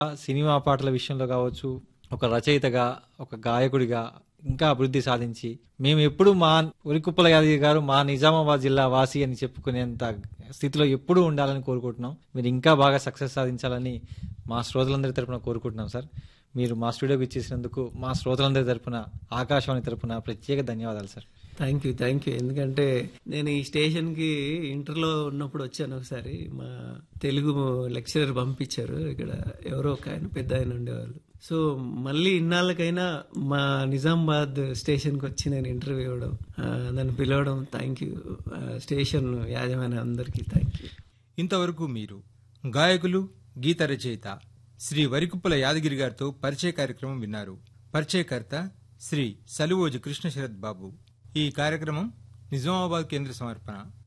cinema పాటల విషయంలో కావచ్చు ఒక రచయితగా ఒక గాయకుడిగా ఇంకా అభివృద్ధి సాధించి మేము ఎప్పుడు మా ఉరికుప్పల యాదగిరి గారు మా నిజామాబాద్ జిల్లా వాసి అని చెప్పుకునేంత స్థితిలో ఎప్పుడూ ఉండాలని కోరుకుంటున్నాం మీరు ఇంకా బాగా సక్సెస్ సాధించాలని మా శ్రోతలందరి తరపున కోరుకుంటున్నాం సార్ మీరు మా స్టూడియోకి ఇచ్చేసినందుకు మా శ్రోతలందరి తరపున ఆకాశవాణి తరపున ప్రత్యేక ధన్యవాదాలు sir thank you thank you ఎందుకంటే నేను ఈ స్టేషన్కి ఇంటర్లో ఉన్నప్పుడు వచ్చాను ఒకసారి మా తెలుగు లెక్చరర్ పంపించారు ఇక్కడ ఎవరో ఒక ఆయన పెద్ద ఆయన ఉండేవాళ్ళు సో మళ్ళీ ఇన్నాళ్ళకైనా మా నిజామాబాద్ స్టేషన్కి వచ్చి నేను ఇంటర్వ్యూ ఇవ్వడం ఆ, నన్ను పిలవడం థ్యాంక్ యూ స్టేషన్ యాజమాన్య అందరికీ థ్యాంక్ యూ ఇంతవరకు మీరు గాయకులు గీత రచయిత శ్రీ వరికుప్పల యాదగిరి గారితో పరిచయ కార్యక్రమం విన్నారు పరిచయకర్త శ్రీ సలువోజు కృష్ణ శరత్ బాబు ఈ కార్యక్రమం నిజామాబాద్ కేంద్ర సమర్పణ